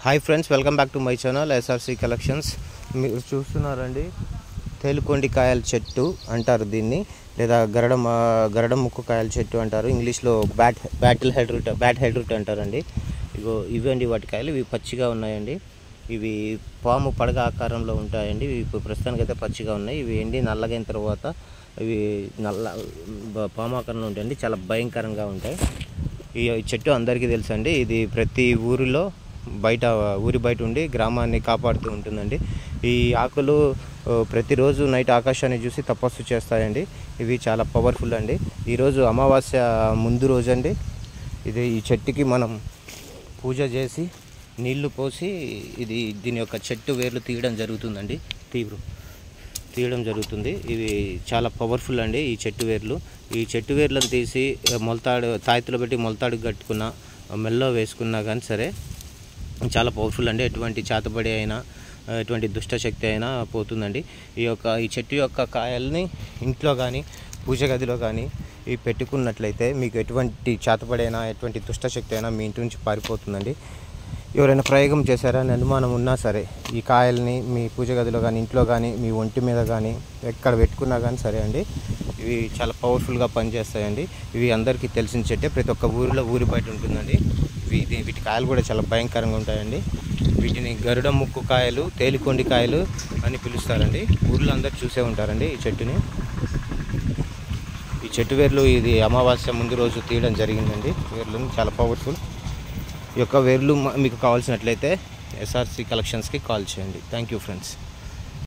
hi friends welcome back to my channel SRC collections మీరు చూస్తున్నారండి తేలుకొండి కాయల చెట్టు అంటారు దీన్ని లేదా గరడం ఆ, గరడం ముక్కు కాయల చెట్టు అంటారు ఇంగ్లీష్లో bat battle head root bat head root అంటారండి ఇగో ఇవండి వాటి కాయలు ఇవి పచ్చిగా ఉన్నాయండి ఇవి పాము పడగ ఆకారంలో ఉంటాయండి ఇవి ఇప్పుడు ప్రస్తుతానికి అయితే పచ్చిగా ఉన్నాయి ఇవి ఎండి నల్లగైన తర్వాత ఇవి నల్ల బ- పాము ఆకారంలో ఉంటాయండి చాలా భయంకరంగా ఉంటాయి ఈ ఈ చెట్టు అందరికీ తెలుసండి ఇది ప్రతి ఊరిలో బయట ఊరి బయట ఉండి గ్రామాన్ని కాపాడుతూ ఉంటుందండి ఈ ఆకులు ఆ, ప్రతిరోజు నైట్ ఆకాశాన్ని చూసి తపస్సు చేస్తాయండి ఇవి చాలా పవర్ఫుల్ అండి ఈరోజు అమావాస్య ముందు రోజు అండి ఇది ఈ చెట్టుకి మనం పూజ చేసి నీళ్లు పోసి ఇది దీని యొక్క చెట్టు వేర్లు తీయడం జరుగుతుందండి తీవ్రం తీయడం జరుగుతుంది ఇవి చాలా పవర్ఫుల్ అండి ఈ చెట్టు వేర్లు ఈ చెట్టు వేర్లను తీసి ఆ, మొలతాడు తాయెత్తులో పెట్టి మొలతాడు కట్టుకున్న ఆ, మెల్లో వేసుకున్నా కానీ సరే చాలా పవర్ఫుల్ అండి ఎటువంటి చేతబడి అయినా ఆ, ఎటువంటి దుష్టశక్తి అయినా పోతుందండి ఈ యొక్క ఈ చెట్టు యొక్క కాయల్ని ఇంట్లో కానీ పూజ గదిలో కానీ ఈ పెట్టుకున్నట్లయితే మీకు ఎటువంటి చేతబడి అయినా ఎటువంటి దుష్టశక్తి అయినా మీ ఇంటి నుంచి పారిపోతుందండి ఎవరైనా ప్రయోగం చేశారని అనుమానం ఉన్నా సరే ఈ కాయల్ని మీ పూజ గదిలో కానీ ఇంట్లో కానీ మీ ఒంటి మీద కానీ ఎక్కడ పెట్టుకున్నా కానీ సరే అండి ఇవి చాలా పవర్ఫుల్గా పనిచేస్తాయండి ఇవి అందరికీ తెలిసిన చెట్టే ప్రతి ఒక్క ఊరిలో ఊరి బయట ఉంటుందండి వీటి వీటి కాయలు కూడా చాలా భయంకరంగా ఉంటాయండి వీటిని గరుడ ముక్కు కాయలు తేలికొండి కాయలు అని పిలుస్తారండి ఊర్లో అందరు చూసే ఉంటారండి ఈ చెట్టుని ఈ చెట్టు వేర్లు ఇది అమావాస్య ముందు రోజు తీయడం జరిగిందండి వేర్లు చాలా పవర్ఫుల్ ఈ యొక్క వేర్లు మ- మీకు కావాల్సినట్లయితే ఎస్ఆర్సి కలెక్షన్స్కి కాల్ చేయండి థ్యాంక్ యూ ఫ్రెండ్స్